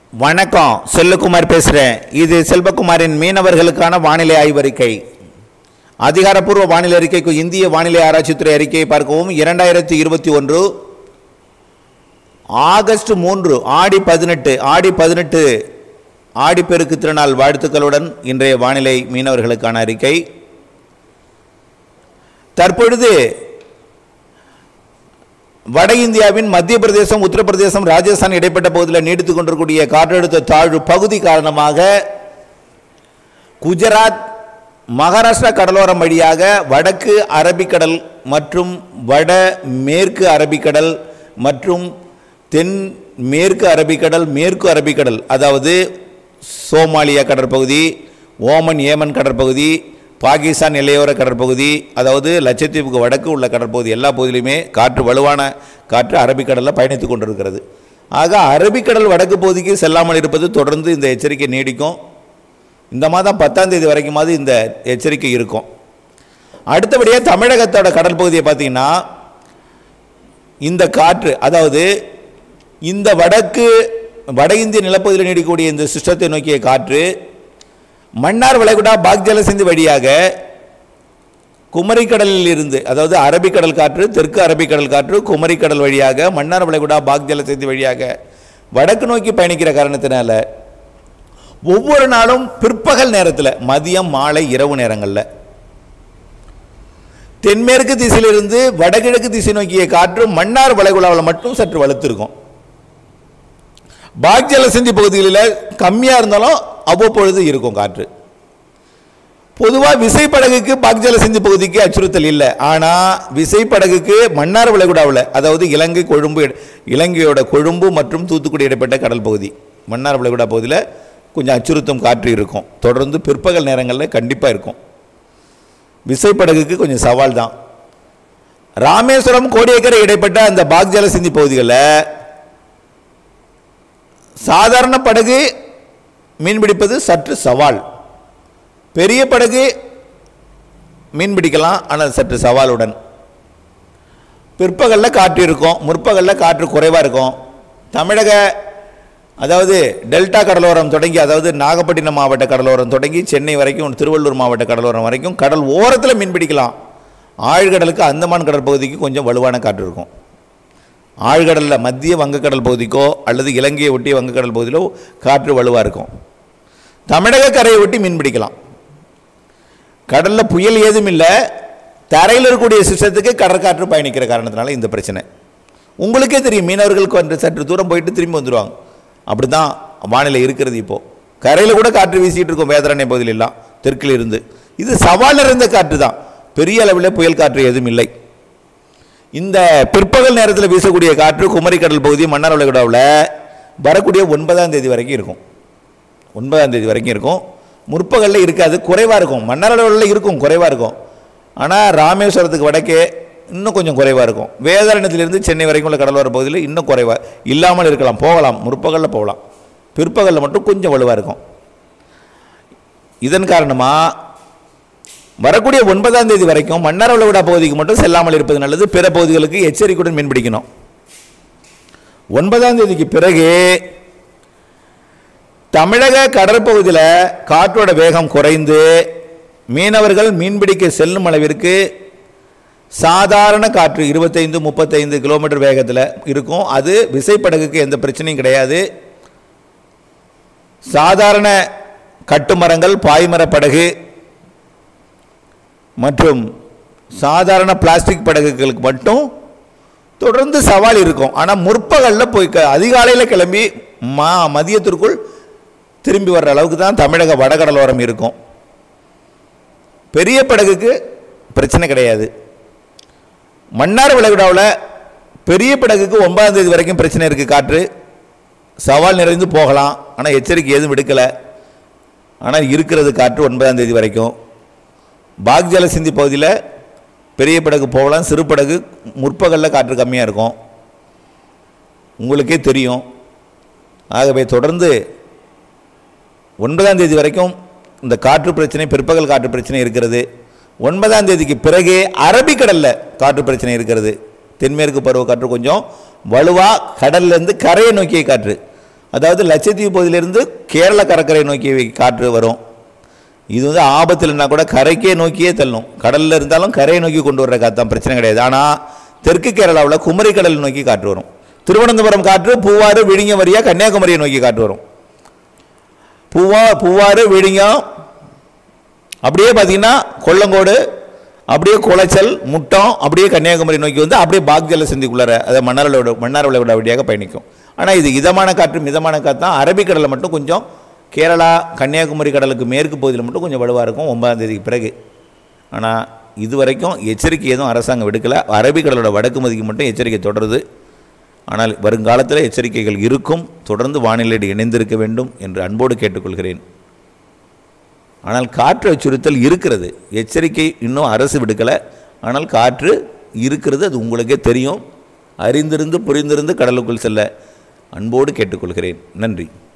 வணக்கம் செல்வகுமார் பேசுகிறேன் இது செல்வகுமாரின் மீனவர்களுக்கான வானிலை ஆய்வறிக்கை அதிகாரப்பூர்வ வானிலை அறிக்கைக்கு இந்திய வானிலை ஆராய்ச்சித்துறை அறிக்கையை பார்க்கவும் இரண்டாயிரத்தி இருபத்தி ஒன்று ஆகஸ்ட் மூன்று ஆடி பதினெட்டு ஆடி பதினெட்டு ஆடிப்பெருக்கு திருநாள் வாழ்த்துக்களுடன் இன்றைய வானிலை மீனவர்களுக்கான அறிக்கை தற்பொழுது வட இந்தியாவின் மத்திய பிரதேசம் உத்தரப்பிரதேசம் ராஜஸ்தான் இடைப்பட்ட பகுதியில் நீடித்துக் கொண்டிருக்கூடிய காற்றழுத்த தாழ்வு பகுதி காரணமாக குஜராத் மகாராஷ்டிரா கடலோரம் வழியாக வடக்கு அரபிக்கடல் மற்றும் வட மேற்கு அரபிக்கடல் மற்றும் தென் மேற்கு அரபிக்கடல் மேற்கு அரபிக்கடல் அதாவது சோமாலியா கடற்பகுதி ஓமன் ஏமன் கடற்பகுதி பாகிஸ்தான் எல்லையோர கடற்பகுதி அதாவது லட்சத்தீவுக்கு வடக்கு உள்ள கடற்பகுதி எல்லா பகுதியிலுமே காற்று வலுவான காற்று அரபிக்கடலில் பயணித்துக் கொண்டிருக்கிறது ஆக அரபிக்கடல் வடக்கு பகுதிக்கு செல்லாமல் இருப்பது தொடர்ந்து இந்த எச்சரிக்கை நீடிக்கும் இந்த மாதம் பத்தாம் தேதி வரைக்குமாவது இந்த எச்சரிக்கை இருக்கும் அடுத்தபடியாக தமிழகத்தோட கடல் பகுதியை பார்த்தீங்கன்னா இந்த காற்று அதாவது இந்த வடக்கு வட இந்திய நிலப்பகுதியில் நீடிக்கக்கூடிய இந்த சிஸ்டத்தை நோக்கிய காற்று மன்னார் வளைகுடா பாக் ஜலசிந்து வழியாக குமரிக்கடலில் இருந்து அதாவது அரபிக்கடல் காற்று தெற்கு அரபிக்கடல் காற்று குமரிக்கடல் வழியாக மன்னார் வளைகுடா பாக் ஜலசிந்து வழியாக வடக்கு நோக்கி பயணிக்கிற காரணத்தினால ஒவ்வொரு நாளும் பிற்பகல் நேரத்தில் மதியம் மாலை இரவு நேரங்களில் தென்மேற்கு திசையிலிருந்து வடகிழக்கு திசை நோக்கிய காற்று மன்னார் வளைகுடாவில் மட்டும் சற்று வலுத்திருக்கும் பாக்ஜலசிந்தி பகுதிகளில் கம்மியாக இருந்தாலும் அவ்வப்பொழுது இருக்கும் காற்று பொதுவாக விசைப்படகுக்கு பாக்ஜலசிந்தி பகுதிக்கு அச்சுறுத்தல் இல்லை ஆனால் விசைப்படகுக்கு மன்னார் வளைகுடாவில் அதாவது இலங்கை கொழும்பு இலங்கையோட கொழும்பு மற்றும் தூத்துக்குடி இடைப்பட்ட கடல் பகுதி மன்னார் வளைகுடா பகுதியில் கொஞ்சம் அச்சுறுத்தும் காற்று இருக்கும் தொடர்ந்து பிற்பகல் நேரங்களில் கண்டிப்பாக இருக்கும் விசைப்படகுக்கு கொஞ்சம் சவால் தான் ராமேஸ்வரம் கோடியக்கரை இடைப்பட்ட அந்த பாக்ஜல சிந்தி பகுதிகளில் சாதாரண படகு மீன்பிடிப்பது சற்று சவால் பெரிய படகு மீன் பிடிக்கலாம் ஆனால் சற்று சவாலுடன் பிற்பகலில் காற்று இருக்கும் முற்பகலில் காற்று குறைவாக இருக்கும் தமிழக அதாவது டெல்டா கடலோரம் தொடங்கி அதாவது நாகப்பட்டினம் மாவட்ட கடலோரம் தொடங்கி சென்னை வரைக்கும் திருவள்ளூர் மாவட்ட கடலோரம் வரைக்கும் கடல் ஓரத்தில் மீன் பிடிக்கலாம் ஆழ்கடலுக்கு அந்தமான் கடற்பகுதிக்கு கொஞ்சம் வலுவான காற்று இருக்கும் ஆழ்கடலில் மத்திய வங்கக்கடல் பகுதிக்கோ அல்லது இலங்கையை ஒட்டிய வங்கக்கடல் பகுதியிலோ காற்று வலுவாக இருக்கும் தமிழக கரையை ஒட்டி மீன் பிடிக்கலாம் கடலில் புயல் ஏதும் இல்லை தரையில் இருக்கக்கூடிய சிஸ்டத்துக்கு கடற்காற்று பயணிக்கிற காரணத்தினால இந்த பிரச்சனை உங்களுக்கே தெரியும் மீனவர்களுக்கு வந்து சற்று தூரம் போயிட்டு திரும்பி வந்துடுவாங்க அப்படி தான் வானிலை இருக்கிறது இப்போது கரையில் கூட காற்று வீசிட்டு இருக்கும் வேதரண்ய பகுதியிலெல்லாம் தெற்கில் இருந்து இது சவால் நிறைந்த காற்று தான் பெரிய அளவில் புயல் காற்று எதுவும் இல்லை இந்த பிற்பகல் நேரத்தில் வீசக்கூடிய காற்று குமரிக்கடல் பகுதி மன்னார் வளைகுடாவில் வரக்கூடிய ஒன்பதாம் தேதி வரைக்கும் இருக்கும் ஒன்பதாம் தேதி வரைக்கும் இருக்கும் முற்பகலில் இருக்காது குறைவாக இருக்கும் மன்னார் வளைகுடாவில் இருக்கும் குறைவாக இருக்கும் ஆனால் ராமேஸ்வரத்துக்கு வடக்கே இன்னும் கொஞ்சம் குறைவாக இருக்கும் வேதாரண்யத்திலிருந்து சென்னை வரைக்கும் உள்ள கடலோர பகுதியில் இன்னும் குறைவாக இல்லாமல் இருக்கலாம் போகலாம் முற்பகலில் போகலாம் பிற்பகலில் மட்டும் கொஞ்சம் வலுவாக இருக்கும் இதன் காரணமாக வரக்கூடிய ஒன்பதாம் தேதி வரைக்கும் மன்னார் வளைகுடா பகுதிக்கு மட்டும் செல்லாமல் இருப்பது நல்லது பிற பகுதிகளுக்கு எச்சரிக்கையுடன் மீன் பிடிக்கணும் ஒன்பதாம் தேதிக்கு பிறகு தமிழக கடற்பகுதியில் காற்றோட வேகம் குறைந்து மீனவர்கள் மீன்பிடிக்க செல்லும் அளவிற்கு சாதாரண காற்று இருபத்தைந்து முப்பத்தைந்து கிலோமீட்டர் வேகத்தில் இருக்கும் அது விசைப்படகுக்கு எந்த பிரச்சனையும் கிடையாது சாதாரண கட்டுமரங்கள் பாய்மர படகு மற்றும் சாதாரண பிளாஸ்டிக் படகுகளுக்கு மட்டும் தொடர்ந்து சவால் இருக்கும் ஆனால் முற்பகலில் போய் க அதிகாலையில் கிளம்பி மா மதியத்திற்குள் திரும்பி வர்ற அளவுக்கு தான் தமிழக வடகடலோரம் இருக்கும் பெரிய படகுக்கு பிரச்சனை கிடையாது மன்னார் விளைகுடாவில் பெரிய படகுக்கு ஒன்பதாம் தேதி வரைக்கும் பிரச்சனை இருக்குது காற்று சவால் நிறைந்து போகலாம் ஆனால் எச்சரிக்கை எதுவும் விடுக்கலை ஆனால் இருக்கிறது காற்று ஒன்பதாம் தேதி வரைக்கும் பாக்ஜல சிந்தி பகுதியில் பெரிய படகு போகலாம் சிறு படகு முற்பகலில் காற்று கம்மியாக இருக்கும் உங்களுக்கே தெரியும் ஆகவே தொடர்ந்து ஒன்பதாம் தேதி வரைக்கும் இந்த காற்று பிரச்சனை பிற்பகல் காற்று பிரச்சனை இருக்கிறது ஒன்பதாம் தேதிக்கு பிறகு அரபிக்கடலில் காற்று பிரச்சனை இருக்கிறது தென்மேற்கு பருவ காற்று கொஞ்சம் வலுவாக கடல்லேருந்து கரையை நோக்கிய காற்று அதாவது லட்சத்தீவு பகுதியிலிருந்து கேரள கடற்கரை நோக்கி காற்று வரும் இது வந்து ஆபத்துலன்னா கூட கரைக்கே நோக்கியே தள்ளும் கடலில் இருந்தாலும் கரையை நோக்கி கொண்டு வர்ற காற்று தான் பிரச்சனை கிடையாது ஆனால் தெற்கு கேரளாவில் குமரி கடல் நோக்கி காற்று வரும் திருவனந்தபுரம் காற்று பூவாறு விழிஞம் வழியாக கன்னியாகுமரியை நோக்கி காற்று வரும் பூவா பூவாறு விழிஞம் அப்படியே பார்த்தீங்கன்னா கொல்லங்கோடு அப்படியே குளச்சல் முட்டம் அப்படியே கன்னியாகுமரி நோக்கி வந்து அப்படியே பாக்ஜல சந்திக்குள்ளார அதை மன்னாரோட மன்னார் விட வழியாக பயணிக்கும் ஆனால் இது இதமான காற்று மிதமான காற்று தான் அரபிக்கடலில் மட்டும் கொஞ்சம் கேரளா கன்னியாகுமரி கடலுக்கு மேற்கு பகுதியில் மட்டும் கொஞ்சம் வலுவாக இருக்கும் ஒன்பதாம் தேதிக்கு பிறகு ஆனால் இது வரைக்கும் எச்சரிக்கை எதுவும் அரசாங்கம் விடுக்கலை அரபிக்கடலோட வடக்கு மதிக்கு மட்டும் எச்சரிக்கை தொடருது ஆனால் வருங்காலத்தில் எச்சரிக்கைகள் இருக்கும் தொடர்ந்து வானிலையோடு இணைந்திருக்க வேண்டும் என்று அன்போடு கேட்டுக்கொள்கிறேன் ஆனால் காற்று அச்சுறுத்தல் இருக்கிறது எச்சரிக்கை இன்னும் அரசு விடுக்கலை ஆனால் காற்று இருக்கிறது அது உங்களுக்கே தெரியும் அறிந்திருந்து புரிந்திருந்து கடலுக்குள் செல்ல அன்போடு கேட்டுக்கொள்கிறேன் நன்றி